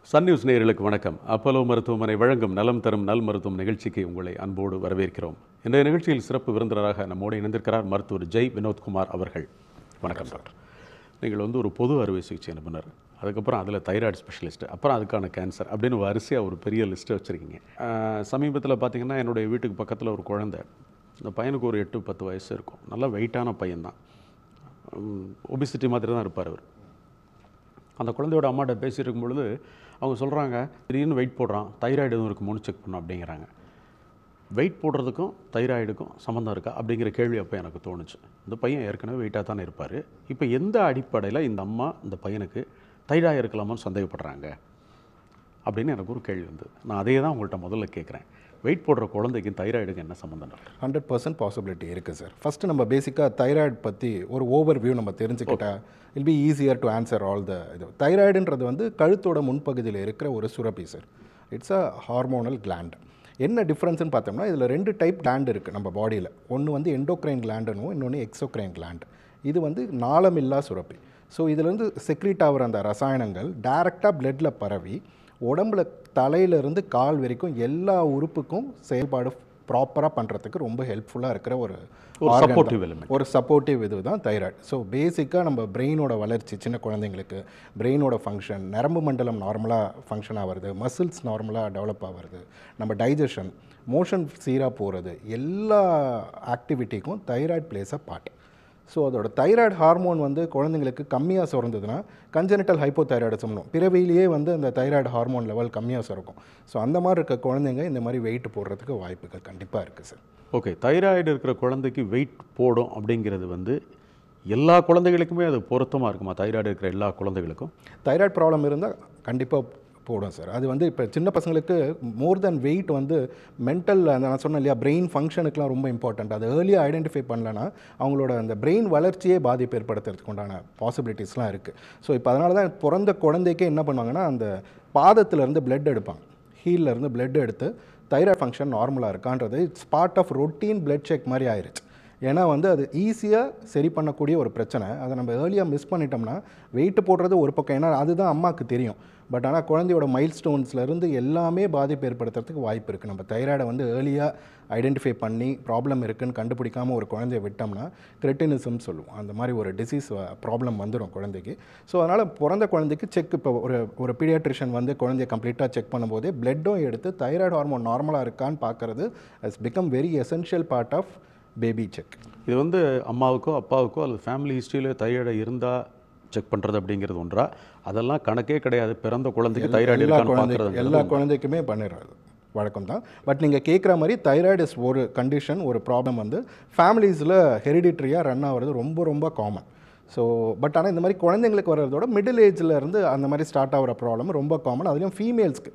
Sun news நேயர்களுக்கு வணக்கம் Apollo மருத்துவமனை வழங்கும் நலம் தரும் நல் மருத்துவம் நிகழ்ச்சிக்கு உங்களை அன்போடு வரவேற்கிறோம் இன்றைய நிகழ்ச்சியில் சிறப்பு விருந்தினராக நம்மோடு இணைந்திருக்கிறார் மருத்துவர் ஜெய் வினோத்குமார் அவர்கள் வணக்கம் டாக்டர் நீங்கள் வந்து ஒரு பொது அறுவை சிகிச்சை நிபுணர் அதுக்கப்புறம் அதில் தைராய்டு ஸ்பெஷலிஸ்ட் அப்புறம் அதுக்கான கேன்சர் அப்படின்னு வரிசையாக ஒரு பெரிய லிஸ்ட்டை வச்சுருக்கீங்க சமீபத்தில் பார்த்தீங்கன்னா என்னுடைய வீட்டுக்கு பக்கத்தில் ஒரு குழந்தை இந்த பையனுக்கு ஒரு எட்டு பத்து வயசு இருக்கும் நல்ல வெயிட்டான பையன்தான் ஒபிசிட்டி மாதிரி தான் இருப்பார் அவர் அந்த குழந்தையோட அம்மாட்ட பேசியிருக்கும் பொழுது அவங்க சொல்கிறாங்க திடீர்னு வெயிட் போடுறான் தைராய்டு எதுவும் இருக்குமோன்னு செக் பண்ணோம் அப்படிங்கிறாங்க வெயிட் போடுறதுக்கும் தைராய்டுக்கும் சம்மந்தம் இருக்கா அப்படிங்கிற கேள்வி அப்போ எனக்கு தோணுச்சு இந்த பையன் ஏற்கனவே வெயிட்டாக தானே இருப்பார் இப்போ எந்த அடிப்படையில் இந்த அம்மா இந்த பையனுக்கு தைராய்டு இருக்கலாமான்னு சந்தேகப்படுறாங்க அப்படின்னு எனக்கு ஒரு கேள்வி வந்தது நான் அதே தான் உங்கள்கிட்ட முதல்ல கேட்குறேன் வெயிட் போடுற குழந்தைக்கும் தைராய்டுக்கு என்ன சம்மந்தம் டாக்டர் ஹண்ட்ரட் பர்சன்ட் பாசிபிலிட்டி இருக்குது சார் ஃபஸ்ட்டு நம்ம பேசிக்காக தைராய்டு பற்றி ஒரு ஓவர் வியூ நம்ம தெரிஞ்சுக்கிட்டா will be easier to answer all the இது தைராய்டுன்றது வந்து கழுத்தோட முன்பகுதியில் இருக்கிற ஒரு சுரப்பி sir it's a hormonal gland என்ன டிஃப்ரென்ஸ்னு பார்த்தோம்னா இதில் ரெண்டு டைப் கிளாண்ட் இருக்குது நம்ம பாடியில் ஒன்று வந்து எண்டோக்ரைன் கிளாண்டுனும் இன்னொன்று எக்ஸோக்ரைன் கிளாண்ட் இது வந்து நாளமில்லா சுரப்பி ஸோ இதுலேருந்து செக்ரீட் ஆகிற அந்த ரசாயனங்கள் டைரெக்டாக பிளட்டில் பரவி உடம்புல தலையிலிருந்து கால் வரைக்கும் எல்லா உறுப்புக்கும் செயல்பாடு ப்ராப்பராக பண்ணுறதுக்கு ரொம்ப ஹெல்ப்ஃபுல்லாக இருக்கிற ஒரு ஒரு organ supportive தான். element. ஒரு சப்போர்ட்டிவ் இது தான் தைராய்டு ஸோ பேசிக்காக நம்ம பிரெயினோட வளர்ச்சி சின்ன குழந்தைங்களுக்கு பிரெயினோட ஃபங்க்ஷன் நரம்பு மண்டலம் நார்மலாக ஃபங்க்ஷன் ஆகிறது மசில்ஸ் நார்மலாக டெவலப் ஆகிறது நம்ம டைஜஷன் மோஷன் சீராக போகிறது எல்லா ஆக்டிவிட்டிக்கும் thyroid places a part so அதோட தைராய்டு ஹார்மோன் வந்து குழந்தைங்களுக்கு கம்மியாக சுரந்ததுன்னா கஞ்சனிட்டல் ஹைப்போதைராய்டிசம்னு பிறவியிலேயே வந்து அந்த தைராய்டு ஹார்மோன் லெவல் கம்மியாக சுரக்கும் ஸோ அந்த மாதிரி இருக்க குழந்தைங்க இந்த மாதிரி வெயிட் போடுறதுக்கு வாய்ப்புகள் கண்டிப்பாக இருக்குது சார் ஓகே தைராய்டு இருக்கிற குழந்தைக்கு வெயிட் போடும் அப்படிங்கிறது வந்து எல்லா குழந்தைகளுக்குமே அது பொருத்தமாக இருக்குமா தைராய்டு இருக்கிற எல்லா குழந்தைகளுக்கும் தைராய்டு ப்ராப்ளம் இருந்தால் கண்டிப்பாக போடும் சார் அது வந்து இப்போ சின்ன பசங்களுக்கு மோர் தென் வெயிட் வந்து மென்டல் அந்த நான் சொன்னேன் இல்லையா பிரெயின் ஃபங்க்ஷனுக்குலாம் ரொம்ப இம்பார்ட்டண்ட் அது ஏர்லியாக ஐடென்டிஃபை பண்ணலன்னா அவங்களோட அந்த பிரெயின் வளர்ச்சியே பாதிப்பு ஏற்படுத்துறதுக்கு உண்டான பாசிபிலிட்டிஸ்லாம் இருக்குது ஸோ இப்போ அதனால தான் பிறந்த குழந்தைக்கே என்ன பண்ணுவாங்கன்னா அந்த பாதத்திலேருந்து பிளட் எடுப்பாங்க ஹீல்ல இருந்து பிளட் எடுத்து தைராய்டு ஃபங்க்ஷன் நார்மலாக இருக்கான்றது it's part of routine blood check மாதிரி ஆயிருச்சு ஏன்னா வந்து அது ஈஸியாக சரி பண்ணக்கூடிய ஒரு பிரச்சனை அதை நம்ம ஏர்லியாக மிஸ் பண்ணிட்டோம்னா வெயிட் போடுறது ஒரு பக்கம் ஏன்னா அதுதான் அம்மாவுக்கு தெரியும் பட் ஆனால் குழந்தையோட மைல் ஸ்டோன்ஸ்லேருந்து எல்லாமே பாதிப்பு ஏற்படுத்துறதுக்கு வாய்ப்பு இருக்குது நம்ம தைராய்டை வந்து ஏர்லியாக ஐடென்டிஃபை பண்ணி ப்ராப்ளம் இருக்குன்னு கண்டுபிடிக்காம ஒரு குழந்தைய விட்டோம்னா கிரெட்டினிசம் சொல்லுவோம் அந்த மாதிரி ஒரு டிசீஸ் ப்ராப்ளம் வந்துடும் குழந்தைக்கு ஸோ அதனால் பிறந்த குழந்தைக்கு செக் இப்போ ஒரு ஒரு பீடியாட்ரிஷியன் வந்து குழந்தைய கம்ப்ளீட்டாக செக் பண்ணும்போதே பிளட்டும் எடுத்து தைராய்டு ஹார்மோன் நார்மலாக இருக்கான்னு பார்க்கறது is become very essential part of baby check இது வந்து அம்மாவுக்கோ அப்பாவுக்கோ அல்லது ஃபேமிலி ஹிஸ்ட்ரியில் தைராய்டு இருந்தால் செக் பண்ணுறது அப்படிங்கிறது ஒன்றா அதெல்லாம் கணக்கே கிடையாது பிறந்த குழந்தைக்கு தைராய்டு எல்லா இருக்கான்னு குழந்தை பார்க்குறது எல்லா குழந்தைக்குமே பண்ணிடுறது வழக்கம் தான் பட் நீங்கள் கேட்குற மாதிரி தைராய்டு இஸ் ஒரு கண்டிஷன் ஒரு ப்ராப்ளம் வந்து ஃபேமிலிஸில் ஹெரிடிட்ரியாக ரன் ஆகிறது ரொம்ப ரொம்ப காமன் ஸோ பட் ஆனால் இந்த மாதிரி குழந்தைங்களுக்கு வர்றதோட மிடில் ஏஜில் இருந்து அந்த மாதிரி ஸ்டார்ட் ஆகிற ப்ராப்ளம் ரொம்ப காமன் அதுலேயும் ஃபீமேல்ஸ்க்கு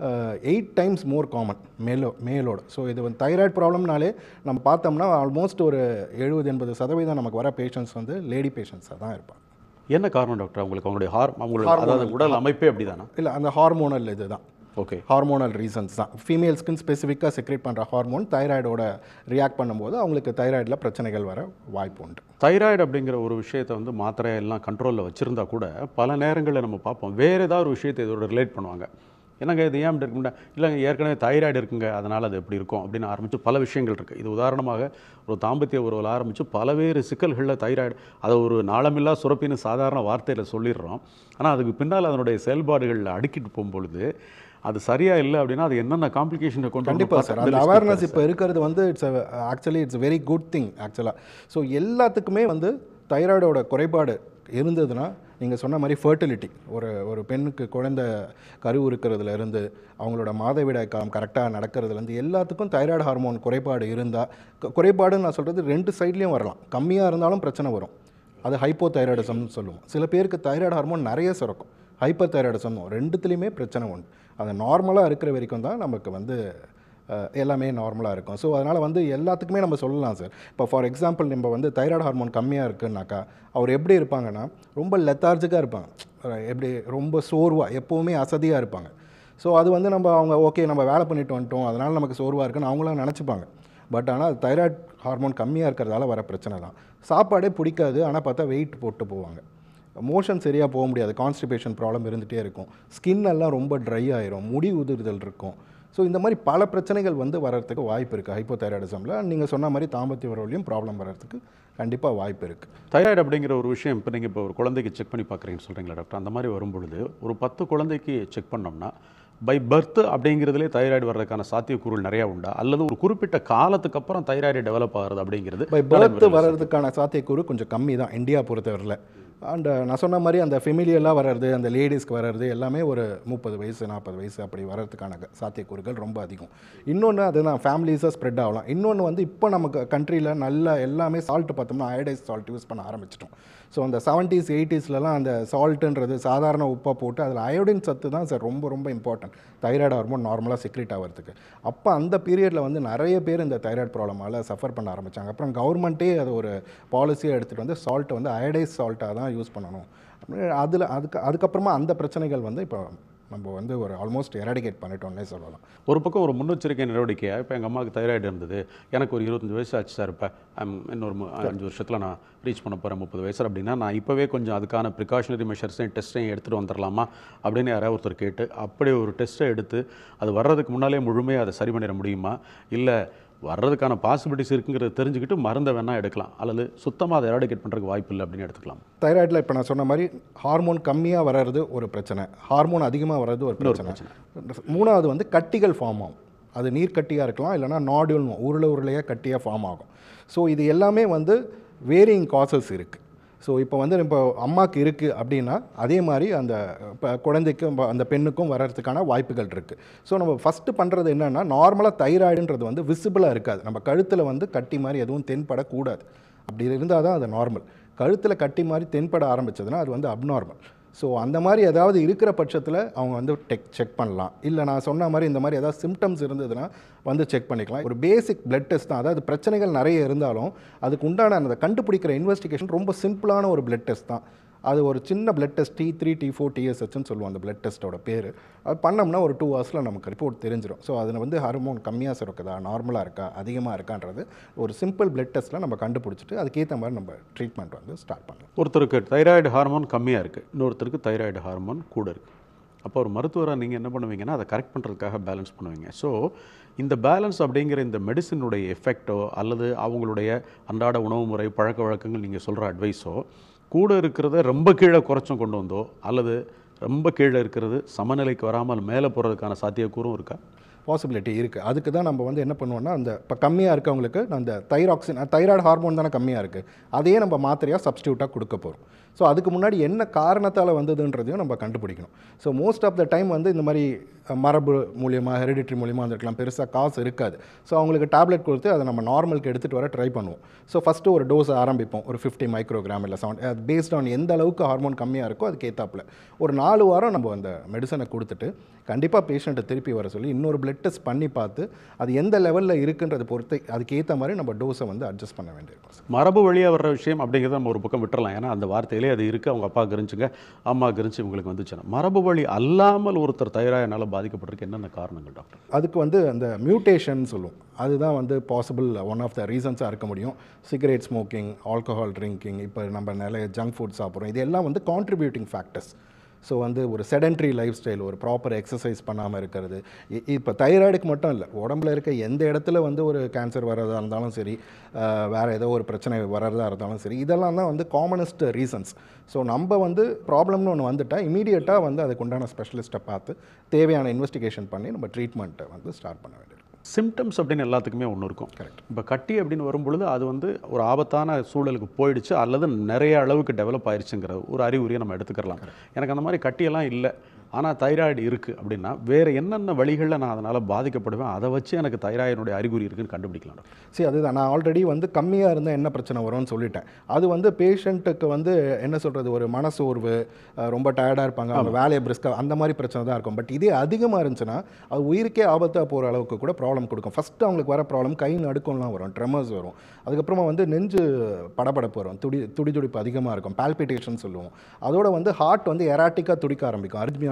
எயிட் டைம்ஸ் மோர் காமன் மேலோ மேலோட ஸோ இது வந்து தைராய்டு ப்ராப்ளம்னாலே நம்ம பார்த்தோம்னா ஆல்மோஸ்ட் ஒரு எழுபது எண்பது சதவீதம் நமக்கு வர பேஷண்ட்ஸ் வந்து லேடி பேஷண்ட்ஸாக தான் இருப்பாங்க என்ன காரணம் டாக்டர் அவங்களுக்கு அவங்களுடைய ஹார் அவங்களுடைய அதாவது உடல் அமைப்பே அப்படிதானா இல்லை அந்த ஹார்மோனல் இது தான் ஓகே ஹார்மோனல் ரீசன்ஸ் தான் ஃபீமேல்ஸ்க்குன்னு ஸ்பெசிஃபிக்காக செக்ரேட் பண்ணுற ஹார்மோன் தைராய்டோட ரியாக்ட் பண்ணும்போது அவங்களுக்கு தைராய்டில் பிரச்சனைகள் வர வாய்ப்பு உண்டு தைராய்டு அப்படிங்கிற ஒரு விஷயத்தை வந்து மாத்திரை எல்லாம் கண்ட்ரோலில் வச்சுருந்தா கூட பல நேரங்களில் நம்ம பார்ப்போம் வேறு ஏதாவது ஒரு விஷயத்தை இதோட ரிலேட் பண்ணுவாங்க என்னங்க இது ஏன் இப்படி இருக்கும்டா இல்லைங்க ஏற்கனவே தைராய்டு இருக்குங்க அதனால் அது எப்படி இருக்கும் அப்படின்னு ஆரம்பித்து பல விஷயங்கள் இருக்குது இது உதாரணமாக ஒரு தாம்பத்திய உறவில் ஆரம்பித்து பலவேறு சிக்கல்களில் தைராய்டு அதை ஒரு நாளமில்லா சுரப்பின்னு சாதாரண வார்த்தையில் சொல்லிடுறோம் ஆனால் அதுக்கு பின்னால் அதனுடைய செயல்பாடுகளில் அடுக்கிட்டு போகும்பொழுது அது சரியாக இல்லை அப்படின்னா அது என்னென்ன காம்ப்ளிகேஷனை கொண்டு வந்து கண்டிப்பாக சார் பார்த்தா அந்த list அவேர்னஸ் இருக்காது இப்போ இருக்கிறது வந்து it's actually it's very good thing ஆக்சுவலாக ஸோ எல்லாத்துக்குமே வந்து தைராய்டோட குறைபாடு இருந்ததுன்னா நீங்கள் சொன்ன மாதிரி ஃபர்டிலிட்டி ஒரு ஒரு பெண்ணுக்கு குழந்தை கரு இருக்கிறதுல இருந்து அவங்களோட மாதவிடாய் காலம் கரெக்டாக நடக்கிறதுலேருந்து எல்லாத்துக்கும் தைராய்டு ஹார்மோன் குறைபாடு இருந்தால் குறைபாடுன்னு நான் சொல்கிறது ரெண்டு சைட்லேயும் வரலாம் கம்மியாக இருந்தாலும் பிரச்சனை வரும் அது ஹைப்போ தைராய்டிசம்னு சொல்லுவோம் சில பேருக்கு தைராய்டு ஹார்மோன் நிறைய சுரக்கும் ஹைப்பர் தைராய்டிசம் ரெண்டுத்துலேயுமே பிரச்சனை உண்டு அது நார்மலாக இருக்கிற வரைக்கும் தான் நமக்கு வந்து அஹ், எல்லாமே நார்மலாக இருக்கும் ஸோ அதனால் வந்து எல்லாத்துக்குமே நம்ம சொல்லலாம் சார் இப்போ ஃபார் எக்ஸாம்பிள் நம்ம வந்து தைராய்டு ஹார்மோன் கம்மியாக இருக்குன்னாக்கா அவர் எப்படி இருப்பாங்கன்னா ரொம்ப லெத்தார்ஜிக்காக இருப்பாங்க அஹ், எப்படி ரொம்ப சோர்வாக எப்போவுமே அசதியாக இருப்பாங்க ஸோ அது வந்து நம்ம அவங்க ஓகே நம்ம வேலை பண்ணிட்டு வந்துட்டோம் அதனால் நமக்கு சோர்வாக இருக்குன்னு அவங்களாம் நினச்சிப்பாங்க பட் ஆனால் தைராய்டு ஹார்மோன் கம்மியாக இருக்கிறதால வர பிரச்சனை தான் சாப்பாடே பிடிக்காது ஆனால் பார்த்தா வெயிட் போட்டு போவாங்க மோஷன் சரியாக போக முடியாது கான்ஸ்டிபேஷன் ப்ராப்ளம் இருந்துகிட்டே இருக்கும் ஸ்கின் எல்லாம் ரொம்ப ட்ரை ஆயிரும் முடி உதிர்தல் இருக்கும் ஸோ இந்த மாதிரி பல பிரச்சனைகள் வந்து வர்றதுக்கு வாய்ப்பு இருக்குது ஹைப்போதைராய்டிசமில் நீங்கள் சொன்ன மாதிரி தாம்பத்திய உறவுலையும் ப்ராப்ளம் வர்றதுக்கு கண்டிப்பாக வாய்ப்பு இருக்குது தைராய்டு அப்படிங்கிற ஒரு விஷயம் இப்போ நீங்கள் இப்போ ஒரு குழந்தைக்கு செக் பண்ணி பார்க்குறீங்கன்னு சொல்கிறீங்களா டாக்டர் அந்த மாதிரி வரும்பொழுது ஒரு பத்து குழந்தைக்கு செக் பண்ணோம்னா பை பர்த் அப்படிங்கிறதுலே தைராய்டு வர்றதுக்கான சாத்தியக்கூறுகள் நிறையா உண்டா அல்லது ஒரு குறிப்பிட்ட காலத்துக்கு அப்புறம் தைராய்டு டெவலப் ஆகுறது அப்படிங்கிறது பை பர்த் வர்றதுக்கான சாத்தியக்கூறு கொஞ்சம் கம்மி தான் இந்தியா பொறுத்தவரையில் அண்ட் நான் சொன்ன மாதிரி அந்த ஃபெமிலியலாக வர்றது அந்த லேடிஸ்க்கு வர்றது எல்லாமே ஒரு முப்பது வயசு நாற்பது வயசு அப்படி வர்றதுக்கான க- சாத்தியக்கூறுகள் ரொம்ப அதிகம் இன்னொன்று அது நான் ஃபேமிலிஸாக ஸ்ப்ரெட் ஆகலாம் இன்னொன்று வந்து இப்போ நமக்கு கண்ட்ரியில் நல்ல எல்லாமே சால்ட் பார்த்தோம்னா அயடைஸ் சால்ட் யூஸ் பண்ண ஆரம்பிச்சிட்டோம் ஸோ அந்த செவன்ட்டீஸ் எயிட்டிஸ்லலாம் அந்த சால்ட்டுன்றது சாதாரண உப்பாக போட்டு அதில் அயோடின் சத்து தான் சார் ரொம்ப ரொம்ப இம்பார்ட்டன்ட் தைராய்டு ஹார்மோன் நார்மலாக செக்ரேட் ஆகிறதுக்கு அப்போ அந்த பீரியடில் வந்து நிறைய பேர் இந்த தைராய்டு ப்ராப்ளமால் சஃபர் பண்ண ஆரம்பித்தாங்க அப்புறம் கவர்மெண்ட்டே அது ஒரு பாலிசியாக எடுத்துகிட்டு வந்து சால்ட்டை வந்து அயடைஸ் சால்ட்டாக தான் யூஸ் பண்ணணும் அதில் அதுக்கு அதுக்கப்புறமா அந்த பிரச்சனைகள் வந்து இப்போ நம்ம வந்து ஒரு ஆல்மோஸ்ட் எராடிகேட் பண்ணிட்டோம்னே சொல்லலாம் ஒரு பக்கம் ஒரு முன்னெச்சரிக்கை நடவடிக்கையாக இப்போ எங்கள் அம்மாவுக்கு தைராய்டு இருந்தது எனக்கு ஒரு இருபத்தஞ்சு வயசு ஆச்சு சார் இப்போ இன்னொரு மு- அஞ்சு வருஷத்தில் நான் ரீச் பண்ண போகிறேன் முப்பது வயசு அப்படின்னா நான் இப்போவே கொஞ்சம் அதுக்கான ப்ரிகாஷனரி மெஷர்ஸையும் டெஸ்ட்டையும் எடுத்துகிட்டு வந்துடலாமா அப்படின்னு யாராவது ஒருத்தர் கேட்டு அப்படி ஒரு டெஸ்ட்டை எடுத்து அது வர்றதுக்கு முன்னாலே முழுமையாக அதை சரி பண்ணிட முடியுமா இல்லை வர்றதுக்கான பாசிபிலிட்டிஸ் இருக்குங்கிறத தெரிஞ்சுக்கிட்டு மருந்தை வேணால் எடுக்கலாம் அல்லது சுத்தமாக அதை எராடிகேட் பண்ணுறதுக்கு வாய்ப்பு இல்லை அப்படின்னு எடுத்துக்கலாம் தைராய்டில் இப்போ நான் சொன்ன மாதிரி ஹார்மோன் கம்மியாக வர்றது ஒரு பிரச்சனை ஹார்மோன் அதிகமாக வர்றது ஒரு பிரச்சனை மூணாவது வந்து கட்டிகள் ஃபார்ம் ஆகும் அது நீர் கட்டியாக இருக்கலாம் இல்லைனா நாடுல் உருளை உருளையாக கட்டியாக ஃபார்ம் ஆகும் ஸோ இது எல்லாமே வந்து வேரியிங் காசஸ் இருக்குது ஸோ இப்போ வந்து இப்போ அம்மாவுக்கு இருக்குது அப்படின்னா அதே மாதிரி அந்த இப்போ குழந்தைக்கும் வ- அந்த பெண்ணுக்கும் வர்றதுக்கான வாய்ப்புகள் இருக்குது ஸோ நம்ம ஃபஸ்ட்டு பண்ணுறது என்னென்னா நார்மலாக தைராய்டுன்றது வந்து விசிபிளாக இருக்காது நம்ம கழுத்தில் வந்து கட்டி மாதிரி எதுவும் தென்படக்கூடாது அப்படி இருந்தால் தான் அது நார்மல் கழுத்தில் கட்டி மாதிரி தென்பட ஆரம்பிச்சதுன்னா அது வந்து அப்நார்மல் ஸோ அந்த மாதிரி ஏதாவது இருக்கிற பட்சத்தில் அவங்க வந்து டெக் செக் பண்ணலாம் இல்லை நான் சொன்ன மாதிரி இந்த மாதிரி ஏதாவது சிம்டம்ஸ் இருந்ததுன்னா வந்து செக் பண்ணிக்கலாம் ஒரு பேசிக் பிளட் டெஸ்ட் தான் அதாவது பிரச்சனைகள் நிறைய இருந்தாலும் அதுக்கு உண்டான அந்த கண்டுபிடிக்கிற இன்வெஸ்டிகேஷன் ரொம்ப சிம்பிளான ஒரு பிளட் டெஸ்ட் தான் அது ஒரு சின்ன blood test T three T four டிஎஸ்ஹெச்னு சொல்லுவோம் அந்த பிளட் டெஸ்ட்டோட பேர் அது பண்ணோம்னா ஒரு டூ ஹவர்ஸில் நமக்கு ரிப்போர்ட் தெரிஞ்சிடும் ஸோ அதில் வந்து ஹார்மோன் கம்மியாக இருக்குதா நார்மலாக இருக்கா அதிகமாக இருக்கான்றது ஒரு சிம்பிள் பிளட் டெஸ்ட்டில் நம்ம கண்டுபிடிச்சிட்டு அதுக்கேற்ற மாதிரி நம்ம ட்ரீட்மெண்ட் வந்து ஸ்டார்ட் பண்ணலாம் ஒருத்தருக்கு தைராய்டு ஹார்மோன் கம்மியாக இருக்குது இன்னொருத்தருக்கு தைராய்டு ஹார்மோன் கூட இருக்குது அப்போ ஒரு மருத்துவராக நீங்கள் என்ன பண்ணுவீங்கன்னா அதை கரெக்ட் பண்ணுறதுக்காக பேலன்ஸ் பண்ணுவீங்க ஸோ இந்த பேலன்ஸ் அப்படிங்கிற இந்த மெடிசினுடைய எஃபெக்டோ அல்லது அவங்களுடைய அன்றாட உணவு முறை பழக்க வழக்கங்கள் நீங்கள் சொல்கிற அட்வைஸோ கூட இருக்கிறத ரொம்ப கீழே குறைச்சும் கொண்டு வந்தோ அல்லது ரொம்ப கீழே இருக்கிறது சமநிலைக்கு வராமல் மேலே போகிறதுக்கான சாத்தியக்கூறும் இருக்கா பாசிபிலிட்டி இருக்குது அதுக்கு தான் நம்ம வந்து என்ன பண்ணுவோம்னா அந்த இப்போ கம்மியாக இருக்கவங்களுக்கு அந்த தைராக்சின் தைராய்டு ஹார்மோன் தானே கம்மியாக இருக்குது அதையே நம்ம மாத்திரையாக சப்ஸ்டியூட்டாக கொடுக்க போகிறோம் ஸோ அதுக்கு முன்னாடி என்ன காரணத்தால் வந்ததுன்றதையும் நம்ம கண்டுபிடிக்கணும் so most of the time வந்து இந்த மாதிரி அஹ், மரபு மூலியமாக ஹெரிடிட்ரி மூலியமாக வந்திருக்கலாம் பெருசாக காசு இருக்காது ஸோ அவங்களுக்கு டேப்லெட் கொடுத்து அதை நம்ம நார்மலுக்கு எடுத்துகிட்டு வர ட்ரை பண்ணுவோம் ஸோ ஃபஸ்ட்டு ஒரு டோஸ் ஆரம்பிப்போம் ஒரு ஃபிஃப்டி மைக்ரோகிராம் இல்லை செவன் பேஸ்ட் ஆன் எந்த அளவுக்கு ஹார்மோன் கம்மியாக இருக்கோ அதுக்கு ஏத்தாப்புல ஒரு நாலு வாரம் நம்ம அந்த மெடிசனை கொடுத்துட்டு கண்டிப்பாக பேஷண்ட்டை திருப்பி வர சொல்லி இன்னொரு பிளட் டெஸ்ட் பண்ணி பார்த்து அது எந்த லெவலில் இருக்குன்றதை பொறுத்து அதுக்கு ஏற்ற மாதிரி நம்ம டோஸை வந்து அட்ஜஸ்ட் பண்ண வேண்டியிருக்கும் சார் மரபு வழியாக வர்ற விஷயம் அப்படிங்கிறத நம்ம ஒரு பக்கம் விட்டுறலாம் ஏன்னா அந்த வார்த்தையிலே அது இருக்குது அவங்க அப்பா கிரிஞ்சுங்க அம்மா கிரிஞ்சு இவங்களுக்கு வந்துச்சுன்னா மரபு வழி அல்லாமல் ஒருத்தர் தைராய்டுனால பாதிக்கப்பட்டிருக்கு என்னென்ன காரணங்கள் டாக்டர் அதுக்கு வந்து அந்த மியூட்டேஷன் சொல்லுவோம் அதுதான் வந்து பாசிபிள் ஒன் ஆஃப் த ரீசன்ஸாக இருக்க முடியும் சிகரெட் ஸ்மோக்கிங் ஆல்கஹால் ட்ரிங்கிங் இப்போ நம்ம நிறைய ஜங்க் ஃபுட் சாப்பிட்றோம் இது எல்லாம் வந்து கான்ட்ரிபியூட்டிங் ஃபேக்டர்ஸ் ஸோ வந்து ஒரு செடன்ட்ரி லைஃப் ஸ்டைல் ஒரு ப்ராப்பர் எக்ஸசைஸ் பண்ணாமல் இருக்கிறது இ- இப்போ தைராய்டுக்கு மட்டும் இல்லை உடம்புல இருக்க எந்த இடத்துல வந்து ஒரு கேன்சர் வர்றதா இருந்தாலும் சரி அஹ், வேற ஏதோ ஒரு பிரச்சனை வர்றதா இருந்தாலும் சரி இதெல்லாம் தான் வந்து காமனஸ்ட் ரீசன்ஸ் ஸோ நம்ம வந்து ப்ராப்ளம்னு ஒன்று வந்துட்டால் இமீடியட்டாக வந்து அதுக்கு உண்டான ஸ்பெஷலிஸ்ட்டை பார்த்து தேவையான இன்வெஸ்டிகேஷன் பண்ணி நம்ம ட்ரீட்மெண்ட்டை வந்து ஸ்டார்ட் பண்ண வேண்டியது சிம்டம்ஸ் அப்படின்னு எல்லாத்துக்குமே ஒன்று இருக்கும் Correct. இப்போ கட்டி அப்படின்னு வரும்பொழுது அது வந்து ஒரு ஆபத்தான சூழலுக்கு போயிடுச்சு அல்லது நிறைய அளவுக்கு டெவலப் ஆயிருச்சுங்கிற ஒரு அறிகுறியை நம்ம எடுத்துக்கலாம் எனக்கு அந்த மாதிரி கட்டியெல்லாம் இல்லை ஆனால் தைராய்டு இருக்குது அப்படின்னா வேறு என்னென்ன வழிகளில் நான் அதனால் பாதிக்கப்படுவேன் அதை வச்சு எனக்கு தைராய்டினுடைய அறிகுறி இருக்குன்னு கண்டுபிடிக்கலாம் சரி அதுதான் நான் ஆல்ரெடி வந்து கம்மியாக இருந்தால் என்ன பிரச்சனை வரும்னு சொல்லிட்டேன் அது வந்து பேஷண்ட்டுக்கு வந்து என்ன சொல்கிறது ஒரு மனசோர்வு அஹ், ரொம்ப டயர்டாக இருப்பாங்க அவங்க வேலையை பிரிஸ்காக அந்த மாதிரி பிரச்சனை தான் இருக்கும் பட் இதே அதிகமாக இருந்துச்சுன்னா அது உயிருக்கே ஆபத்தாக போகிற அளவுக்கு கூட ப்ராப்ளம் கொடுக்கும் ஃபஸ்ட்டு அவங்களுக்கு வர ப்ராப்ளம் கை நடுக்கம்லாம் வரும் ட்ரெமர்ஸ் வரும் அதுக்கப்புறமா வந்து நெஞ்சு படபடப்பு வரும் துடி துடி துடிப்பு அதிகமாக இருக்கும் பால்பிட்டேஷன் சொல்லுவோம் அதோட வந்து ஹார்ட் வந்து எராட்டிக்காக துடிக்க ஆரம்பிக்கும் அரித்மியான்னு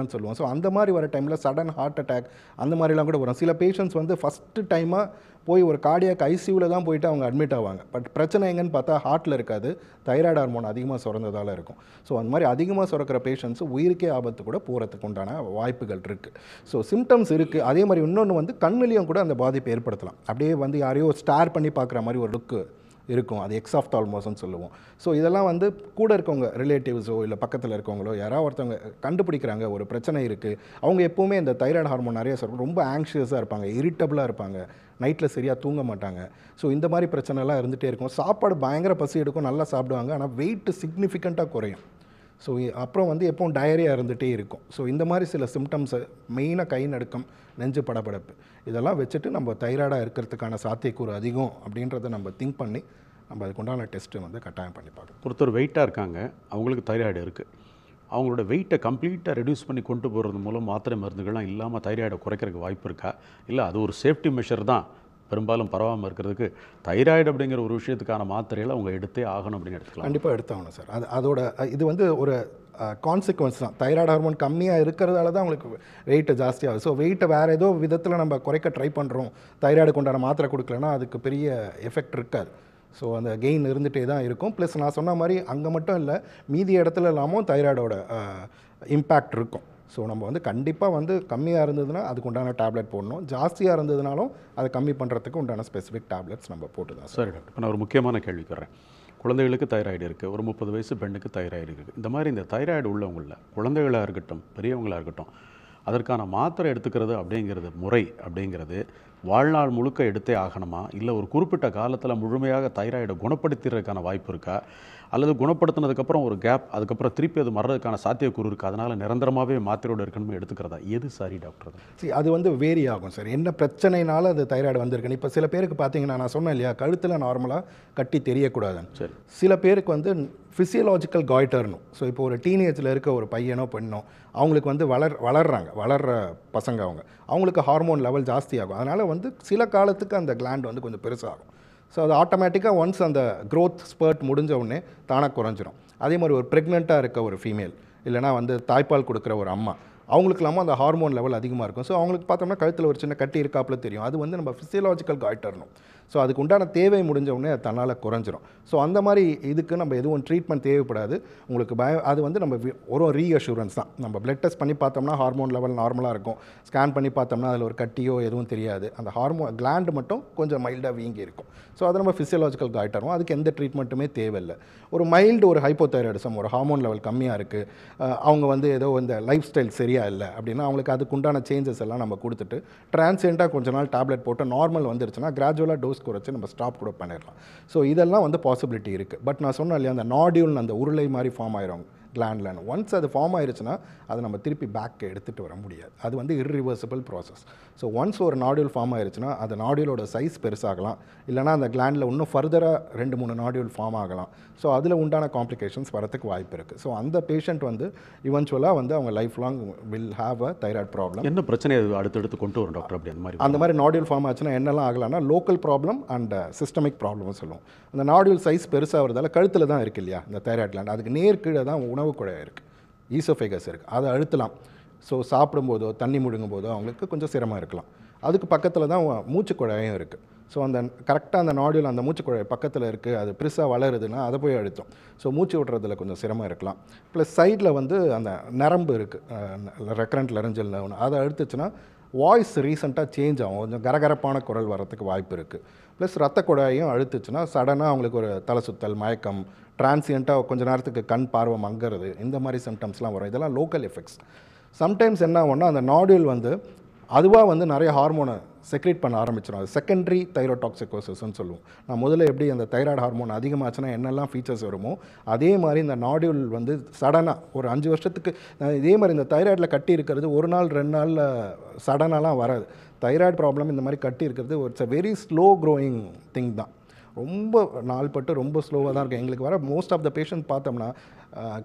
இல்லைன்னு சொல்லுவோம் ஸோ அந்த மாதிரி வர டைமில் சடன் ஹார்ட் அட்டாக் அந்த மாதிரிலாம் கூட வரும் சில பேஷண்ட்ஸ் வந்து ஃபஸ்ட்டு டைமாக போய் ஒரு கார்டியாக் ஐசியூவில் தான் போயிட்டு அவங்க அட்மிட் ஆவாங்க பட் பிரச்சனை எங்கன்னு பார்த்தா ஹார்ட்டில் இருக்காது தைராய்டு ஹார்மோன் அதிகமாக சுரந்ததால் இருக்கும் ஸோ அந்த மாதிரி அதிகமாக சுரக்கிற பேஷண்ட்ஸ் உயிருக்கே ஆபத்து கூட போகிறதுக்கு உண்டான வாய்ப்புகள் இருக்குது ஸோ சிம்டம்ஸ் இருக்குது அதே மாதிரி இன்னொன்று வந்து கண்ணுலேயும் கூட அந்த பாதிப்பை ஏற்படுத்தலாம் அப்படியே வந்து யாரையோ ஸ்டார் பண்ணி பார்க்குற மாதிரி ஒரு லுக்கு இருக்கும் அது எக்ஸ் ஆஃப் தால்மோஸ்ன்னு சொல்லுவோம் ஸோ இதெல்லாம் வந்து கூட இருக்கவங்க ரிலேட்டிவ்ஸோ இல்லை பக்கத்தில் இருக்கவங்களோ யாராவது ஒருத்தவங்க கண்டுபிடிக்கிறாங்க ஒரு பிரச்சனை இருக்குது அவங்க எப்போவுமே இந்த தைராய்டு ஹார்மோன் நிறைய சொல்லும் ரொம்ப ஆங்ஷியஸாக இருப்பாங்க இரிட்டபிளாக இருப்பாங்க நைட்டில் சரியாக தூங்க மாட்டாங்க ஸோ இந்த மாதிரி பிரச்சனைலாம் இருந்துகிட்டே இருக்கும் சாப்பாடு பயங்கர பசி எடுக்கும் நல்லா சாப்பிடுவாங்க ஆனால் வெயிட் சிக்னிஃபிகண்ட்டாக குறையும் ஸோ அப்புறம் வந்து எப்பவும் டயரியா இருந்துகிட்டே இருக்கும் ஸோ இந்த மாதிரி சில சிம்டம்ஸை மெயினாக கை நடுக்கம் நெஞ்சு படபடப்பு இதெல்லாம் வச்சுட்டு நம்ம தைராய்டாக இருக்கிறதுக்கான சாத்தியக்கூறு அதிகம் அப்படின்றத நம்ம திங்க் பண்ணி நம்ம அதுக்குண்டான டெஸ்ட்டு வந்து கட்டாயம் பண்ணி பார்க்கணும் ஒருத்தர் வெயிட்டாக இருக்காங்க அவங்களுக்கு தைராய்டு இருக்குது அவங்களோட வெயிட்டை கம்ப்ளீட்டாக ரெடியூஸ் பண்ணி கொண்டு போகிறது மூலம் மாத்திரை மருந்துகள்லாம் இல்லாமல் தைராய்டை குறைக்கிறதுக்கு வாய்ப்பு இருக்கா இல்லை அது ஒரு சேஃப்டி மெஷர் தான் பெரும்பாலும் பரவாமல் இருக்கிறதுக்கு தைராய்டு அப்படிங்கிற ஒரு விஷயத்துக்கான மாத்திரைகளை அவங்க எடுத்தே ஆகணும் அப்படின்னு எடுத்துக்கலாம் கண்டிப்பாக எடுத்தாகணும் சார் அது அதோட அஹ், இது வந்து ஒரு கான்சிக்வன்ஸ் தான் தைராய்டு ஹார்மோன் கம்மியாக இருக்கிறதால தான் உங்களுக்கு வெயிட்டு ஜாஸ்தியாகுது ஸோ வெயிட்டை வேறு ஏதோ விதத்தில் நம்ம குறைக்க ட்ரை பண்ணுறோம் தைராய்டுக்கு உண்டான மாத்திரை கொடுக்கலன்னா அதுக்கு பெரிய எஃபெக்ட் இருக்காது ஸோ அந்த கெயின் இருந்துகிட்டே தான் இருக்கும் ப்ளஸ் நான் சொன்ன மாதிரி அங்கே மட்டும் இல்லை மீதி இடத்துல இல்லாமல் தைராய்டோட இம்பேக்ட் இருக்கும் ஸோ நம்ம வந்து கண்டிப்பாக வந்து கம்மியாக இருந்ததுன்னா அதுக்கு உண்டான டேப்லெட் போடணும் ஜாஸ்தியாக இருந்ததுனாலும் அதை கம்மி பண்ணுறதுக்கு உண்டான ஸ்பெசிஃபிக் டேப்லெட்ஸ் நம்ம போட்டு தான் சரி டாக்டர் இப்போ நான் ஒரு முக்கியமான கேள்விக்கு வரேன் குழந்தைகளுக்கு தைராய்டு இருக்குது ஒரு முப்பது வயசு பெண்ணுக்கு தைராய்டு இருக்குது இந்த மாதிரி இந்த தைராய்டு உள்ளவங்களில் குழந்தைகளாக இருக்கட்டும் பெரியவங்களாக இருக்கட்டும் அதற்கான மாத்திரை எடுத்துக்கிறது அப்படிங்கிறது முறை அப்படிங்கிறது வாழ்நாள் முழுக்க எடுத்தே ஆகணுமா இல்லை ஒரு குறிப்பிட்ட காலத்தில் முழுமையாக தைராய்டை குணப்படுத்திறதுக்கான வாய்ப்பு இருக்கா அல்லது குணப்படுத்தினதுக்கப்புறம் ஒரு கேப் அதுக்கப்புறம் திருப்பி அது மறதுக்கான சாத்தியக்கூறு இருக்குது அதனால் நிரந்தரமாகவே மாத்திரையோடு இருக்கணும்னு எடுத்துக்கிறதா எது சரி டாக்டர் அது? See, அது வந்து வேரி ஆகும் சார் என்ன பிரச்சனைனால அது தைராய்டு வந்திருக்குன்னு இப்போ சில பேருக்கு பார்த்தீங்கன்னா நான் சொன்னேன் இல்லையா கழுத்தில் நார்மலாக கட்டி தெரியக்கூடாதுன்னு சரி சில பேருக்கு வந்து ஃபிசியலாஜிக்கல் காய்டர்னும் ஸோ இப்போ ஒரு டீனேஜில் இருக்க ஒரு பையனோ பெண்ணோ அவங்களுக்கு வந்து வளர் வளர்றாங்க வளர்ற பசங்க அவங்க அவங்களுக்கு ஹார்மோன் லெவல் ஜாஸ்தியாகும் அதனால் வந்து சில காலத்துக்கு அந்த கிளாண்ட் வந்து கொஞ்சம் பெருசாகும் ஸோ அது ஆட்டோமேட்டிக்காக ஒன்ஸ் அந்த growth ஸ்பர்ட் முடிஞ்ச உடனே தானாக குறைஞ்சிரும் அதே மாதிரி ஒரு ப்ரெக்னெண்ட்டாக இருக்க ஒரு ஃபீமேல் இல்லைனா வந்து தாய்ப்பால் கொடுக்குற ஒரு அம்மா அவங்களுக்கு இல்லாமல் அந்த ஹார்மோன் லெவல் அதிகமாக இருக்கும் ஸோ அவங்களுக்கு பார்த்தோம்னா கழுத்தில் ஒரு சின்ன கட்டி இருக்காப்புல தெரியும் அது வந்து நம்ம ஃபிசியலாஜிக்கல் காய்டர்னும் ஸோ அதுக்கு உண்டான தேவை முடிஞ்ச உடனே அது தன்னால் குறைஞ்சிரும் ஸோ அந்த மாதிரி இதுக்கு நம்ம எதுவும் ட்ரீட்மெண்ட் தேவைப்படாது உங்களுக்கு பய அது வந்து நம்ம வி- ஒரு ரீஅஷூரன்ஸ் தான் நம்ம பிளட் டெஸ்ட் பண்ணி பார்த்தோம்னா ஹார்மோன் லெவல் நார்மலாக இருக்கும் ஸ்கேன் பண்ணி பார்த்தோம்னா அதில் ஒரு கட்டியோ எதுவும் தெரியாது அந்த ஹார்மோன் கிளாண்ட் மட்டும் கொஞ்சம் மைல்டாக வீங்கி இருக்கும் ஸோ அதை நம்ம ஃபிசியலாஜிக்கல் காய்டரும் அதுக்கு எந்த ட்ரீட்மெண்ட்டுமே தேவையில்லை ஒரு மைல்டு ஒரு ஹைப்போதைராய்டிசம் ஒரு ஹார்மோன் லெவல் கம்மியாக இருக்குது அவங்க வந்து ஏதோ இந்த லைஃப் ஸ்டைல் சரியா இல்லை அப்படின்னா அவங்களுக்கு அதுக்கு உண்டான சேஞ்சஸ் எல்லாம் நம்ம கொடுத்துட்டு டிரான்சியண்ட்டாக கொஞ்ச நாள் டேப்லெட் போட்டு நார்மல் வந்துருச்சுன்னா கிராஜுவலாக டோஸ் குறைச்சி நம்ம ஸ்டாப் கூட பண்ணிடலாம் ஸோ இதெல்லாம் வந்து பாசிபிலிட்டி இருக்குது பட் நான் சொன்னேன் இல்லையா அந்த நாடியூல் அந்த உருளை மாதிரி ஃபார்ம் ஆயிரும் கிளாண்ட்லன்னு ஒன்ஸ் அது ஃபார்ம் ஆயிருச்சுன்னா அதை நம்ம திருப்பி பேக் எடுத்துகிட்டு வர முடியாது அது வந்து irreversible ப்ராசஸ் ஸோ ஒன்ஸ் ஒரு நாடியூல் ஃபார்ம் ஆயிருச்சுன்னா அந்த நாடியூலோட சைஸ் பெருசாகலாம் இல்லைனா அந்த கிளாண்டில் இன்னும் ஃபர்தராக ரெண்டு மூணு நாடியூல் ஃபார்ம் ஆகலாம் ஸோ அதில் உண்டான காம்ப்ளிகேஷன்ஸ் வரதுக்கு வாய்ப்பு இருக்குது ஸோ அந்த பேஷண்ட் வந்து இவென்ச்சுவலாக வந்து அவங்க lifelong will have a thyroid problem என்ன பிரச்சனையை அது அடுத்தடுத்து கொண்டு வரும் டாக்டர் அப்படி அந்த மாதிரி அந்த மாதிரி நாடியூல் ஃபார்ம் ஆச்சுன்னா என்னெல்லாம் ஆகலாம்னா லோக்கல் ப்ராப்ளம் அண்ட் சிஸ்டமிக் ப்ராப்ளம்னு சொல்லுவோம் அந்த நாடியூல் சைஸ் பெருசாக வரதால கழுத்தில் தான் இருக்கு இல்லையா இந்த தைராய்டு gland அதுக்கு நேர் கீழே தான் உணவு குழாய் இருக்குது ஈசோஃபேகஸ் இருக்குது அதை அழுத்தலாம் ஸோ சாப்பிடும்போதோ தண்ணி முழுங்கும் போதோ அவங்களுக்கு கொஞ்சம் சிரமம் இருக்கலாம் அதுக்கு பக்கத்தில் தான் மூச்சு குழாயும் இருக்குது ஸோ அந்த கரெக்டாக அந்த நாடியூல் அந்த மூச்சு குழாய் பக்கத்தில் இருக்குது அது பெருசாக வளருதுன்னா அதை போய் அழுத்தும் ஸோ மூச்சு விட்றதுல கொஞ்சம் சிரமம் இருக்கலாம் ப்ளஸ் சைடில் வந்து அந்த நரம்பு இருக்குது ரெக்கரண்ட் லெரஞ்சல் நர்வ்னு அதை அழுத்துச்சுன்னா வாய்ஸ் ரீசெண்டாக சேஞ்ச் ஆகும் கொஞ்சம் கரகரப்பான குரல் வரத்துக்கு வாய்ப்பு இருக்குது ப்ளஸ் ரத்த குழாயும் அழுத்துச்சுன்னா சடனாக அவங்களுக்கு ஒரு தலை சுத்தல் மயக்கம் டிரான்சியண்ட்டாக கொஞ்ச நேரத்துக்கு கண் பார்வை மங்கிறது இந்த மாதிரி சிம்டம்ஸ்லாம் வரும் இதெல்லாம் லோக்கல் எஃபெக்ட்ஸ் சம்டைம்ஸ் என்ன ஆகும்னா அந்த நாடியூல் வந்து அதுவாக வந்து நிறைய ஹார்மோனை செக்ரேட் பண்ண ஆரம்பிச்சிடும் அது செகண்டரி தைரோடாக்சிகோசிஸ்ன்னு சொல்லுவோம் நான் முதல்ல எப்படி அந்த தைராய்டு ஹார்மோன் அதிகமாச்சுன்னா என்னெல்லாம் ஃபீச்சர்ஸ் வருமோ அதே மாதிரி இந்த நாடியூல் வந்து சடனாக ஒரு அஞ்சு வருஷத்துக்கு அஹ், இதே மாதிரி இந்த தைராய்டில் கட்டி இருக்கிறது ஒரு நாள் ரெண்டு நாளில் சடனாலாம் வராது தைராய்டு ப்ராப்ளம் இந்த மாதிரி கட்டி இருக்கிறது it's a very slow growing thing தான் ரொம்ப நாள்பட்டு ரொம்ப ஸ்லோவாக தான் இருக்கும் எங்களுக்கு வர மோஸ்ட் ஆஃப் த பேஷண்ட் பார்த்தோம்னா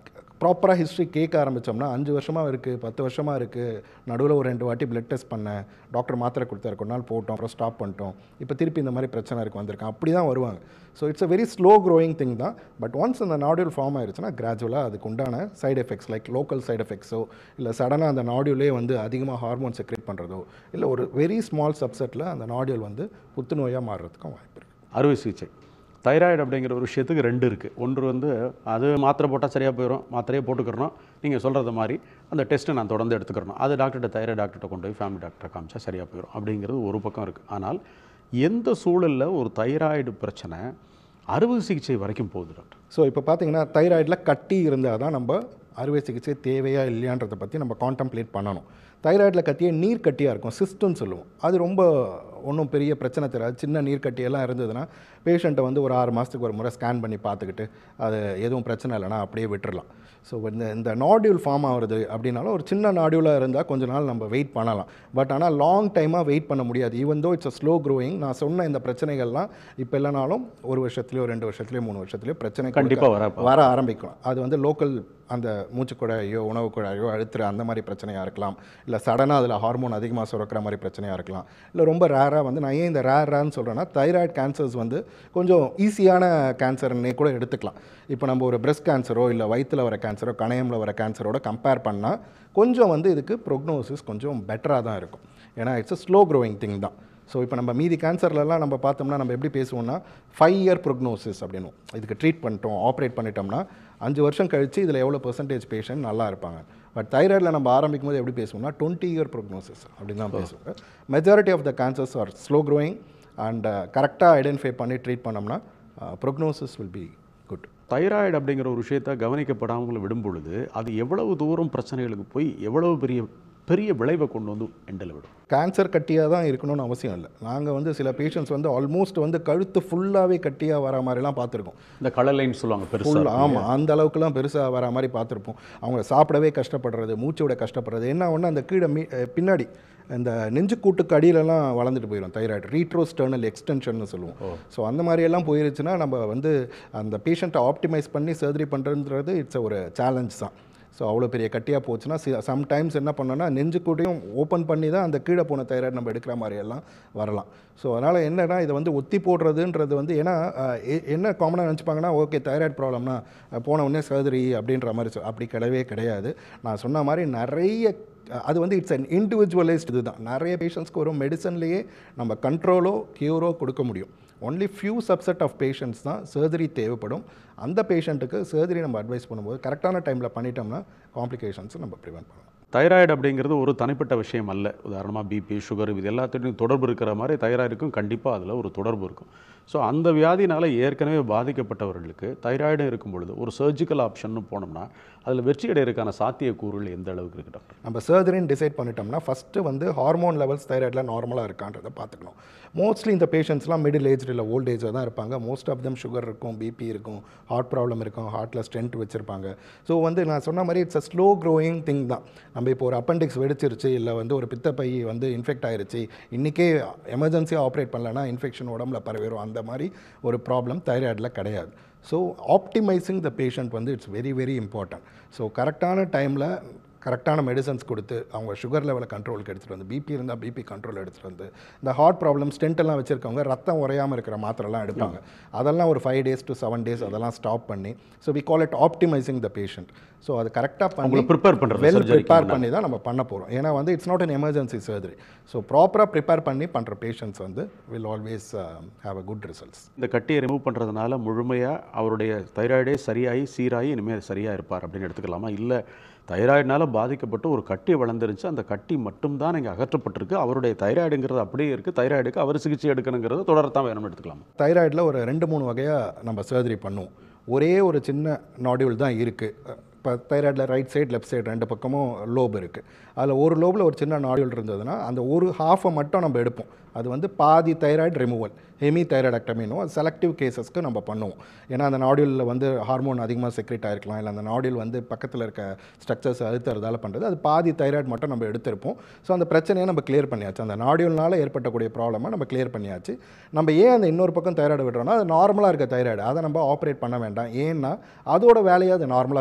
ப்ராப்பராக ஹிஸ்ட்ரி கேட்க ஆரம்பித்தோம்னா அஞ்சு வருஷமாக இருக்குது பத்து வருஷமாக இருக்குது நடுவில் ஒரு ரெண்டு வாட்டி பிளட் டெஸ்ட் பண்ணேன் டாக்டர் மாத்திரை கொடுத்தாரு கொஞ்ச நாள் போட்டோம் அப்புறம் ஸ்டாப் பண்ணிட்டோம் இப்போ திருப்பி இந்த மாதிரி பிரச்சனை இருக்கு வந்திருக்கேன் அப்படி தான் வருவாங்க so it's a very slow growing thing தான் பட் ஒன்ஸ் அந்த நாடியூல் ஃபார்ம் ஆயிருச்சுன்னா கிராஜுவலாக அதுக்கு உண்டான side effects like local side எஃபெக்ட்ஸோ இல்லை சடனாக அந்த நாடியூலே வந்து அதிகமாக ஹார்மோன் செக்ரேட் பண்ணுறதோ இல்லை ஒரு வெரி ஸ்மால் சப்செட்டில் அந்த நாடியூல் வந்து புத்துநோயாக மாறுறதுக்கும் வாய்ப்பு இருக்குது அறுவை சிகிச்சை தைராய்டு அப்படிங்கிற ஒரு விஷயத்துக்கு ரெண்டு இருக்குது ஒன்று வந்து அது மாத்திரை போட்டால் சரியாக போயிடும் மாத்திரையே போட்டுக்கிறணும் நீங்கள் சொல்கிறது மாதிரி அந்த டெஸ்ட்டை நான் தொடர்ந்து எடுத்துக்கிறணும் அது டாக்டர்கிட்ட தைராய்டு டாக்டர்கிட்ட கொண்டு போய் ஃபேமிலி டாக்டரை காமிச்சா சரியாக போயிடும் அப்படிங்கிறது ஒரு பக்கம் இருக்குது ஆனால் எந்த சூழலில் ஒரு தைராய்டு பிரச்சனை அறுவை சிகிச்சை வரைக்கும் போகுது டாக்டர் ஸோ இப்போ பார்த்தீங்கன்னா தைராய்டில் கட்டி இருந்தால் தான் நம்ம அறுவை சிகிச்சை தேவையா இல்லையான்றதை பற்றி நம்ம கான்டம்ப்ளேட் பண்ணணும் தைராய்டில் கட்டியே நீர் கட்டியாக இருக்கும் சிஸ்டம்னு சொல்லுவோம் அது ரொம்ப ஒன்றும் பெரிய பிரச்சனை தெரியாது சின்ன நீர் கட்டியெல்லாம் இருந்ததுன்னா பேஷண்ட்டை வந்து ஒரு ஆறு மாதத்துக்கு ஒரு முறை ஸ்கேன் பண்ணி பார்த்துக்கிட்டு அது எதுவும் பிரச்சனை இல்லைன்னா அப்படியே விட்டுறலாம் ஸோ இந்த இந்த நாடியூல் ஃபார்ம் ஆகுறது அப்படின்னாலும் ஒரு சின்ன நாடியூலாக இருந்தால் கொஞ்ச நாள் நம்ம வெயிட் பண்ணலாம் பட் ஆனால் லாங் டைமாக வெயிட் பண்ண முடியாது even though it's a slow growing நான் சொன்ன இந்த பிரச்சனைகள்லாம் இப்போ இல்லைனாலும் ஒரு வருஷத்துலையோ ரெண்டு வருஷத்துலையோ மூணு வருஷத்துலையோ பிரச்சனை கண்டிப்பா வர வர ஆரம்பிக்கும் அது வந்து லோக்கல் அந்த மூச்சு குழாயோ உணவு குழாயோ அழுத்துற அந்த மாதிரி பிரச்சனையாக இருக்கலாம் இல்லை சடனாக அதில் ஹார்மோன் அதிகமாக சுரக்கிற மாதிரி பிரச்சனையாக இருக்கலாம் இல்லை ரொம்ப ரேராக வந்து நான் ஏன் இந்த ரேரான்னு சொல்கிறேன்னா தைராய்டு கேன்சர்ஸ் வந்து கொஞ்சம் ஈஸியான கேன்சர்னே கூட எடுத்துக்கலாம் இப்போ நம்ம ஒரு பிரஸ்ட் கேன்சரோ இல்லை வயிற்றில் வர கேன்சரோ கணையமில் வர கேன்சரோட கம்பேர் பண்ணால் கொஞ்சம் வந்து இதுக்கு ப்ரொக்னோசிஸ் கொஞ்சம் பெட்டராக தான் இருக்கும் ஏன்னா it's a slow growing thing தான் ஸோ இப்போ நம்ம மீதி கேன்சர்லலாம் நம்ம பார்த்தோம்னா நம்ம எப்படி பேசுவோம்னா ஃபைவ் இயர் ப்ரொக்னோசிஸ் அப்படின்னும் இதுக்கு ட்ரீட் பண்ணிட்டோம் ஆப்ரேட் பண்ணிட்டோம்னா அஞ்சு வருஷம் கழிச்சு இதில் எவ்வளோ பெர்சன்டேஜ் பேஷண்ட் நல்லா இருப்பாங்க பட் தைராய்டில் நம்ம ஆரம்பிக்கும் போது எப்படி பேசுவோம்னா டுவெண்ட்டி இயர் ப்ரோக்னோசிஸ் அப்படின்னு தான் பேசுவோம் majority of the cancers are slow growing and கரெக்டாக ஐடென்டிஃபை பண்ணி ட்ரீட் பண்ணோம்னா prognosis will be good thyroid அப்படிங்கிற ஒரு விஷயத்தை கவனிக்கப்படாமல் விடும் பொழுது அது எவ்வளவு தூரம் பிரச்சனைகளுக்கு போய் எவ்வளவு பெரிய பெரிய விளைவை கொண்டு வந்து எண்டில் விடும் கேன்சர் கட்டியாக தான் இருக்கணும்னு அவசியம் இல்லை நாங்கள் வந்து சில பேஷண்ட்ஸ் வந்து ஆல்மோஸ்ட் வந்து கழுத்து ஃபுல்லாகவே கட்டியாக வர மாதிரிலாம் பார்த்துருக்கோம் இந்த கலலைன்னு சொல்லுவாங்க ஃபுல் பெருசாக ஆமாம் அந்த அளவுக்குலாம் பெருசாக வர மாதிரி பார்த்துருப்போம் அவங்க சாப்பிடவே கஷ்டப்படுறது மூச்சோட கஷ்டப்படுறது என்ன ஒன்று அந்த கீழே மீ அஹ் பின்னாடி இந்த நெஞ்சுக்கூட்டுக்கு அடியிலலாம் வளர்ந்துட்டு போயிடும் தைராய்டு ரீட்ரோஸ்டர்னல் எக்ஸ்டென்ஷன் சொல்லுவோம் ஸோ அந்த மாதிரியெல்லாம் போயிருச்சுன்னா நம்ம வந்து அந்த பேஷண்ட்டை ஆப்டிமைஸ் பண்ணி சர்ஜரி பண்ணுறதுன்றது இட்ஸ் ஒரு சேலஞ்ச் தான் ஸோ அவ்வளோ பெரிய கட்டியாக போச்சுன்னா சம்டைம்ஸ் என்ன பண்ணோன்னா நெஞ்சுக்கூட்டையும் ஓப்பன் பண்ணி தான் அந்த கீழே போன தைராய்டு நம்ம எடுக்கிற மாதிரி எல்லாம் வரலாம் ஸோ அதனால் என்னன்னா இதை வந்து ஒத்தி போடுறதுன்றது வந்து ஏன்னா அஹ், எ- என்ன காமனாக நினச்சிப்பாங்கன்னா ஓகே தைராய்டு ப்ராப்ளம்னா போன உடனே சர்ஜரி அப்படின்ற மாதிரி சொ- அப்படி கிடையவே கிடையாது நான் சொன்ன மாதிரி நிறைய அது வந்து இட்ஸ் அன் இண்டிவிஜுவலைஸ்ட் இதுதான் நிறைய பேஷண்ட்ஸ்க்கு ஒரு மெடிசன்லேயே நம்ம கண்ட்ரோலோ க்யூரோ கொடுக்க முடியும் only few subset of patients தான் சர்ஜரி தேவைப்படும் அந்த பேஷண்ட்டுக்கு சர்ஜரி நம்ம அட்வைஸ் பண்ணும்போது கரெக்டான டைமில் பண்ணிட்டோம்னா காம்ப்ளிகேஷன்ஸை நம்ம ப்ரிவென்ட் பண்ணலாம் தைராய்டு அப்படிங்கிறது ஒரு தனிப்பட்ட விஷயம் அல்ல உதாரணமாக பிபி சுகர் இது எல்லாத்துலையும் தொடர்பு இருக்கிற மாதிரி தைராய்டுக்கும் கண்டிப்பாக அதில் ஒரு தொடர்பு இருக்கும் ஸோ அந்த வியாதினால் ஏற்கனவே பாதிக்கப்பட்டவர்களுக்கு தைராய்டு இருக்கும் பொழுது ஒரு சர்ஜிக்கல் ஆப்ஷன்னு போனோம்னா அதில் வெற்றி அடையிறதுக்கான சாத்தியக்கூறுகள் எந்த அளவுக்கு இருக்குது டாக்டர் நம்ம சர்ஜரின்னு டிசைட் பண்ணிட்டோம்னா ஃபஸ்ட்டு வந்து ஹார்மோன் லெவல்ஸ் தைராய்டில் நார்மலாக இருக்கான்றதை பார்த்துக்கணும் மோஸ்ட்லி இந்த பேஷண்ட்ஸ்லாம் மிடில் ஏஜ் இல்லை ஓல்ட் ஏஜில் தான் இருப்பாங்க மோஸ்ட் ஆஃப் தம் சுகர் இருக்கும் பிபி இருக்கும் ஹார்ட் ப்ராப்ளம் இருக்கும் ஹார்ட்டில் ஸ்ட்ரென்த் வச்சுருப்பாங்க ஸோ வந்து நான் சொன்ன மாதிரி it's a slow growing thing தான் நம்ம இப்போ ஒரு அப்பெண்டிக்ஸ் வெடிச்சிருச்சு இல்லை வந்து ஒரு பித்தப்பை வந்து இன்ஃபெக்ட் ஆயிருச்சு இன்றைக்கே எமர்ஜென்சியாக ஆப்ரேட் பண்ணலன்னா இன்ஃபெக்ஷன் உடம்புல பரவிடும் அந்த மாதிரி ஒரு ப்ராப்ளம் தைராய்டில் கிடையாது ஸோ ஆப்டிமைசிங் த பேஷண்ட் வந்து it's very very important so கரெக்டான டைமில் கரெக்டான மெடிசன்ஸ் கொடுத்து அவங்க சுகர் லெவலை கண்ட்ரோலுக்கு எடுத்துகிட்டு வந்து பிபி இருந்தால் பிபி கண்ட்ரோல் எடுத்துகிட்டு வந்து இந்த ஹார்ட் ப்ராப்ளம் ஸ்டென்ட் எல்லாம் வச்சுருக்கவங்க ரத்தம் உறையாமல் இருக்கிற மாத்திரைலாம் எடுப்பாங்க அதெல்லாம் ஒரு five days to seven days அதெல்லாம் ஸ்டாப் பண்ணி so we call it optimizing the patient so அது கரெக்டாக பண்ணி உங்களை ப்ரிப்பேர் பண்ணுறது வெல் சர்ஜரி ப்ரிப்பேர் பண்ணி தான் நம்ம பண்ண போகிறோம் ஏன்னா வந்து it's not an emergency surgery so ப்ராப்பராக ப்ரிப்பேர் பண்ணி பண்ணுற பேஷண்ட்ஸ் வந்து will always have a good results இந்த கட்டியை ரிமூவ் பண்ணுறதுனால முழுமையாக அவருடைய தைராய்டே சரியாகி சீராகி இனிமேல் சரியாக இருப்பார் அப்படின்னு எடுத்துக்கலாமா இல்லை தைராய்டுனால பாதிக்கப்பட்டு ஒரு கட்டி வளர்ந்துருச்சு அந்த கட்டி மட்டும்தான் இங்கே அகற்றப்பட்டிருக்கு அவருடைய தைராய்டுங்கிறது அப்படியே இருக்குது தைராய்டுக்கு அவர் சிகிச்சை எடுக்கணுங்கிறது தொடரத்தான் வேணும்னு எடுத்துக்கலாமா தைராய்டில் ஒரு ரெண்டு மூணு வகையாக நம்ம சர்ஜரி பண்ணுவோம் ஒரே ஒரு சின்ன நாடியூல் தான் இருக்குது இப்போ தைராய்டில் ரைட் சைடு லெஃப்ட் சைடு ரெண்டு பக்கமும் லோப் இருக்குது அதில் ஒரு லோபில் ஒரு சின்ன நாடியூல் இருந்ததுன்னா அந்த ஒரு ஹாஃபை மட்டும் நம்ம எடுப்போம் அது வந்து பாதி தைராய்டு ரிமூவல் ஹெமி தைராய்டக்டமினும் அது செலக்டிவ் கேசஸ்க்கு நம்ம பண்ணுவோம் ஏன்னா அந்த நாடியூலில் வந்து ஹார்மோன் அதிகமாக செக்ரேட் ஆகிருக்கலாம் இல்லை அந்த நாடியூல் வந்து பக்கத்தில் இருக்க ஸ்ட்ரக்சர்ஸ் அழுத்துறதால பண்ணுறது அது பாதி தைராய்டு மட்டும் நம்ம எடுத்திருப்போம் ஸோ அந்த பிரச்சனையை நம்ம கிளியர் பண்ணியாச்சு அந்த நாடியூல்னால ஏற்பட்டக்கூடிய ப்ராப்ளமை நம்ம கிளியர் பண்ணியாச்சு நம்ம ஏன் அந்த இன்னொரு பக்கம் தைராய்டு விடுறோம்னா அது நார்மலாக இருக்க தைராய்டு அதை நம்ம ஆப்ரேட் பண்ண வேண்டாம் ஏன்னா அதோட வேலையை அது நார்மலாக செய்யும் ஏன்னா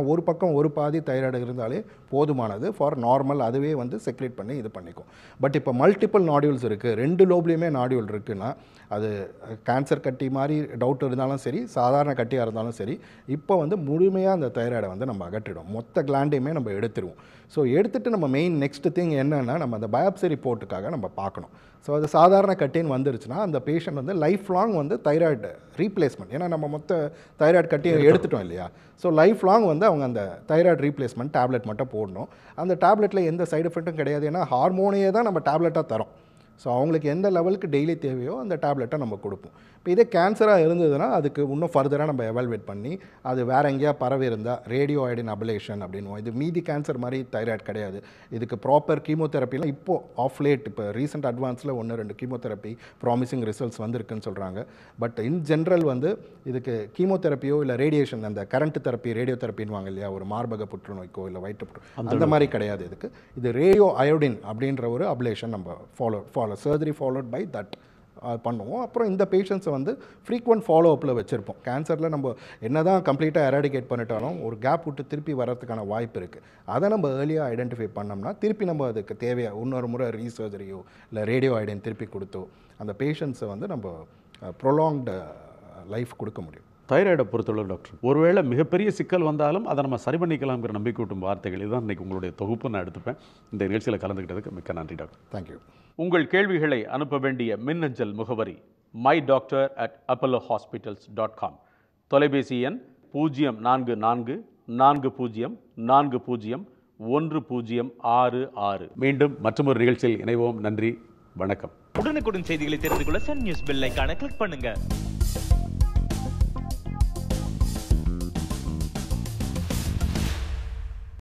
ஒரு பக்கம் ஒரு பாதி தைராய்டு இருந்தாலே போதுமானது ஃபார் நார்மல் அதுவே வந்து செக்ரேட் பண்ணி இது பண்ணிக்கும் பட் இப்போ மல்டிபிள் நாடியூல்ஸ் இருக்குது ரெண்டு லோப்லேயுமே நாடியூல் இருக்குன்னா அது கேன்சர் கட்டி மாதிரி டவுட் இருந்தாலும் சரி சாதாரண கட்டியாக இருந்தாலும் சரி இப்போ வந்து முழுமையாக அந்த தைராய்டை வந்து நம்ம அகற்றிடும் மொத்த கிளாண்டையுமே நம்ம எடுத்துருவோம் ஸோ எடுத்துட்டு நம்ம மெயின் நெக்ஸ்ட் திங் என்னன்னா நம்ம அந்த பயாப்சி ரிப்போர்ட்டுக்காக நம்ம பார்க்கணும் ஸோ அது சாதாரண கட்டின்னு வந்துருச்சுன்னா அந்த பேஷண்ட் வந்து லைஃப் லாங் வந்து தைராய்டு ரீப்ளேஸ்மெண்ட் ஏன்னா நம்ம மொத்த தைராய்டு கட்டியை எடுத்துட்டோம் இல்லையா ஸோ லைஃப் லாங் வந்து அவங்க அந்த தைராய்டு ரீப்ளேஸ்மெண்ட் டேப்லெட் மட்டும் போடணும் அந்த டேப்லெட்டில் எந்த சைடு எஃபெக்ட்டும் கிடையாது ஏன்னா ஹார்மோனையே தான் நம்ம டேப்லெட்டாக தரோம் ஸோ அவங்களுக்கு எந்த லெவலுக்கு டெய்லி தேவையோ அந்த டேப்லெட்டை நம்ம கொடுப்போம் இப்போ இதே கேன்சராக இருந்ததுன்னா அதுக்கு இன்னும் ஃபர்தராக நம்ம எவால்வேட் பண்ணி அது வேற எங்கேயா பரவி இருந்தால் ரேடியோ ஐடின் அபிலேஷன் அப்படின்வோம் இது மீதி கேன்சர் மாதிரி தைராய்டு கிடையாது இதுக்கு ப்ராப்பர் கீமோதெரப்பிலாம் இப்போ ஆஃப் லேட் இப்போ ரீசெண்ட் அட்வான்ஸில் ஒன்று ரெண்டு கீமோதெரப்பி ப்ராமிசிங் ரிசல்ட்ஸ் வந்திருக்குன்னு சொல்கிறாங்க பட் இன் ஜென்ரல் வந்து இதுக்கு கீமோதெரப்பியோ இல்லை ரேடியேஷன் அந்த கரண்ட் தெரப்பி ரேடியோ தெரப்பின்வாங்க இல்லையா ஒரு மார்பக புற்றுநோய்க்கோ இல்லை வயிற்று புற்று அந்த மாதிரி கிடையாது இதுக்கு இது ரேடியோ அயோடின் அப்படின்ற ஒரு அப்லேஷன் நம்ம follow follow surgery followed by that பண்ணுவோம் அப்புறம் இந்த பேஷண்ட்ஸை வந்து ஃப்ரீக்வெண்ட் ஃபாலோ அப்பில் வச்சுருப்போம் கேன்சரில் நம்ம என்ன தான் கம்ப்ளீட்டாக எராடிகேட் பண்ணிட்டாலும் ஒரு கேப் விட்டு திருப்பி வர்றதுக்கான வாய்ப்பு இருக்குது அதை நம்ம ஏர்லியாக ஐடென்டிஃபை பண்ணோம்னா திருப்பி நம்ம அதுக்கு தேவையாக இன்னொரு முறை ரீசர்ஜரியோ இல்லை ரேடியோ ஐடன் திருப்பி கொடுத்தோ அந்த பேஷண்ட்ஸை வந்து நம்ம ப்ரொலாங்டு லைஃப் கொடுக்க முடியும் தைராய்டை பொறுத்தளவு டாக்டர் ஒருவேளை மிகப்பெரிய சிக்கல் வந்தாலும் அதை நம்ம சரி பண்ணிக்கலாம்ங்கிற நம்பிக்கையூட்டும் வார்த்தைகள் இதுதான் இன்னைக்கு உங்களுடைய தொகுப்பு நான் எடுத்துப்பேன் இந்த நிகழ்ச்சியில் கலந்துக்கிட்டதுக்கு மிக்க நன்றி டாக்டர் தேங்க்யூ உங்கள் கேள்விகளை அனுப்ப வேண்டிய மின்னஞ்சல் முகவரி my doctor at Apollo hospitals dot com தொலைபேசி எண் பூஜ்ஜியம் நான்கு நான்கு நான்கு பூஜ்ஜியம் நான்கு பூஜ்ஜியம் ஒன்று பூஜ்ஜியம் ஆறு ஆறு மீண்டும் மற்றொரு நிகழ்ச்சியில் இணைவோம் நன்றி வணக்கம் உடனுக்குடன் செய்திகளை தெரிந்து கொள்ள சன் நியூஸ் பெல் ஐகானை கிளிக் பண்ணுங்க